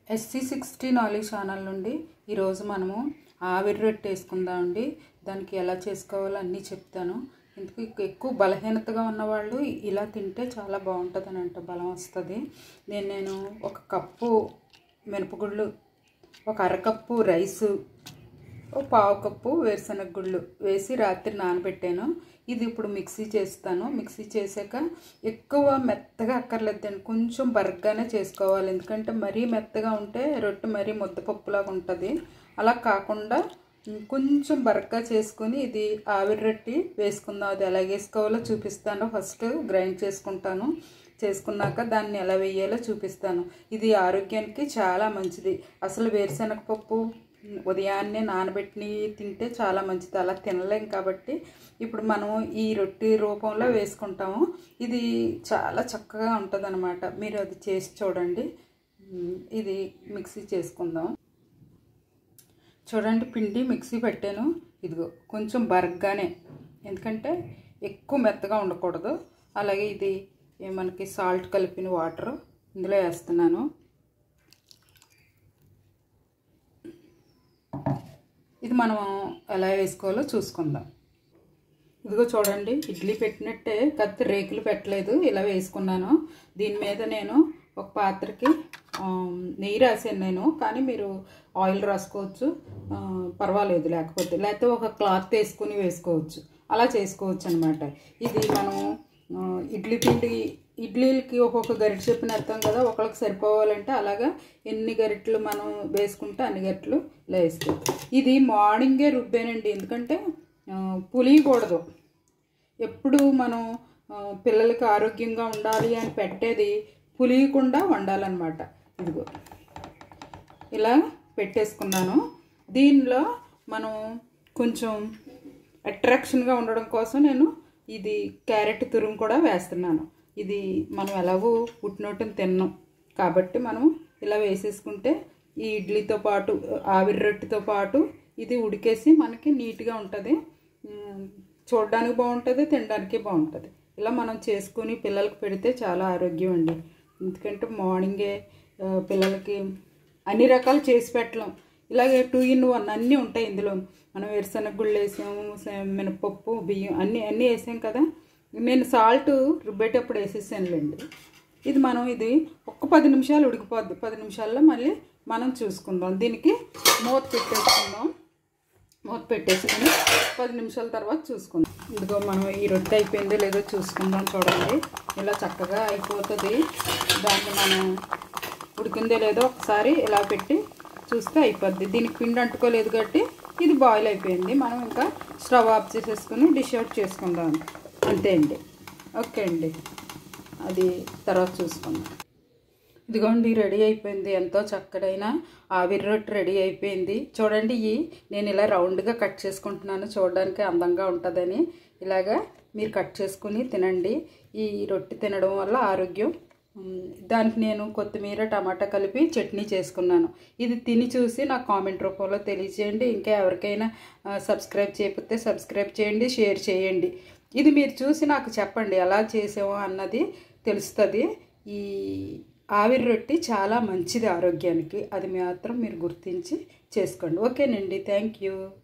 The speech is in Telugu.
ఎస్సీ సిక్స్టీ నాలుగు ఛానల్ నుండి ఈరోజు మనము ఆవిరి రొట్టె వేసుకుందామండి దానికి ఎలా చేసుకోవాలో అన్నీ చెప్తాను ఎందుకు ఎక్కువ బలహీనతగా ఉన్నవాళ్ళు ఇలా తింటే చాలా బాగుంటుంది అంట బలం వస్తుంది నేను నేను ఒక కప్పు మినపగుళ్ళు ఒక అరకప్పు రైసు ఓ పావు కప్పు వేరుశనగ గుళ్ళు వేసి రాత్రి నానబెట్టాను ఇది ఇప్పుడు మిక్సీ చేస్తాను మిక్సీ చేశాక ఎక్కువ మెత్తగా అక్కర్లేదండి కొంచెం బరగ్గానే చేసుకోవాలి ఎందుకంటే మరీ మెత్తగా ఉంటే రొట్టె మరీ ముద్దపప్పులాగా ఉంటుంది అలా కాకుండా కొంచెం బరగ్గా చేసుకుని ఇది ఆవిరి రొట్టి వేసుకుందాం అది ఎలా వేసుకోవాలో చూపిస్తాను ఫస్ట్ గ్రైండ్ చేసుకుంటాను చేసుకున్నాక దాన్ని ఎలా వేయాలో చూపిస్తాను ఇది ఆరోగ్యానికి చాలా మంచిది అసలు వేరుశనగ పప్పు ఉదయాన్నే నానబెట్టి తింటే చాలా మంచిది అలా తినలేం కాబట్టి ఇప్పుడు మనం ఈ రొట్టె రూపంలో వేసుకుంటాము ఇది చాలా చక్కగా ఉంటుంది అనమాట మీరు అది చేసి చూడండి ఇది మిక్సీ చేసుకుందాం చూడండి పిండి మిక్సీ పెట్టాను ఇదిగో కొంచెం బరగ్గానే ఎందుకంటే ఎక్కువ మెత్తగా ఉండకూడదు అలాగే ఇది మనకి సాల్ట్ కలిపిన వాటర్ ఇందులో వేస్తున్నాను ఇది మనం ఎలా వేసుకోవాలో చూసుకుందాం ఇదిగో చూడండి ఇడ్లీ పెట్టినట్టే కత్తి రేకులు పెట్టలేదు ఇలా వేసుకున్నాను దీని మీద నేను ఒక పాత్రకి నెయ్యి రాసాను నేను కానీ మీరు ఆయిల్ రాసుకోవచ్చు పర్వాలేదు లేకపోతే లేకపోతే ఒక క్లాత్ వేసుకుని వేసుకోవచ్చు అలా చేసుకోవచ్చు అనమాట ఇది మనం ఇడ్లీ పిండి ఇడ్లీలకి ఒక్కొక్క గరిటె చెప్పిన అర్థం కదా ఒకళ్ళకి సరిపోవాలంటే అలాగా ఎన్ని గరిటెలు మనం వేసుకుంటే అన్ని గరిటెలు ఇలా వేసుకోవచ్చు ఇది మార్నింగే రుబ్బానండి ఎందుకంటే పులియకూడదు ఎప్పుడు మనం పిల్లలకి ఆరోగ్యంగా ఉండాలి అని పెట్టేది పులియకుండా వండాలన్నమాట ఇదిగో ఇలా పెట్టేసుకున్నాను దీనిలో మనం కొంచెం అట్రాక్షన్గా ఉండడం కోసం నేను ఇది క్యారెట్ తురుము కూడా వేస్తున్నాను ఇది మనం ఎలాగో పుట్టినోటిని తిన్నాం కాబట్టి మనం ఇలా వేసేసుకుంటే ఈ ఇడ్లీతో పాటు ఆవిరి రొట్టెతో పాటు ఇది ఉడికేసి మనకి నీట్గా ఉంటుంది చూడడానికి బాగుంటుంది తినడానికి బాగుంటుంది ఇలా మనం చేసుకుని పిల్లలకి పెడితే చాలా ఆరోగ్యం అండి ఎందుకంటే మార్నింగే పిల్లలకి అన్ని రకాలు చేసి పెట్టలేం ఇలాగే టూ ఇన్ వన్ అన్నీ ఉంటాయి ఇందులో మనం వేరుశనగ గుళ్ళు వేసాము మినపప్పు బియ్యం అన్నీ అన్నీ వేసాం కదా నేను సాల్ట్ రుబ్బేటప్పుడు వేసేసానులేండి ఇది మనం ఇది ఒక్క పది నిమిషాలు ఉడికిపోద్ది పది నిమిషాల్లో మళ్ళీ మనం చూసుకుందాం దీనికి మూత పెట్టేసుకుందాం మూత పెట్టేసుకొని పది నిమిషాల తర్వాత చూసుకుందాం ఇదిగో మనం ఈ రొట్టె అయిపోయిందో లేదో చూసుకుందాం చూడండి ఇలా చక్కగా అయిపోతుంది దాన్ని మనం ఉడికిందో లేదో ఒకసారి ఇలా పెట్టి చూస్తే అయిపోద్ది దీనికి పిండి అంటుకోలేదు కాబట్టి ఇది బాయిల్ అయిపోయింది మనం ఇంకా స్టవ్ ఆఫ్ చేసేసుకుని డిష్ అవుట్ చేసుకుందాం అంతే అండి ఓకే అండి అది తర్వాత చూసుకుందాం ఇదిగోండి రెడీ అయిపోయింది ఎంతో చక్కడైన ఆవిరి రొట్టె రెడీ అయిపోయింది చూడండి ఇవి నేను ఇలా రౌండ్గా కట్ చేసుకుంటున్నాను చూడడానికి అందంగా ఉంటుందని ఇలాగా మీరు కట్ చేసుకుని తినండి ఈ రొట్టె తినడం వల్ల ఆరోగ్యం దానికి నేను కొత్తిమీర టమాటా కలిపి చట్నీ చేసుకున్నాను ఇది తిని చూసి నాకు కామెంట్ రూపంలో తెలియచేయండి ఇంకా ఎవరికైనా సబ్స్క్రైబ్ చేయకపోతే సబ్స్క్రైబ్ చేయండి షేర్ చేయండి ఇది మీరు చూసి నాకు చెప్పండి ఎలా చేసామో అన్నది తెలుస్తుంది ఈ ఆవిరి రొట్టి చాలా మంచిది ఆరోగ్యానికి అది మాత్రం మీరు గుర్తించి చేసుకోండి ఓకేనండి థ్యాంక్ యూ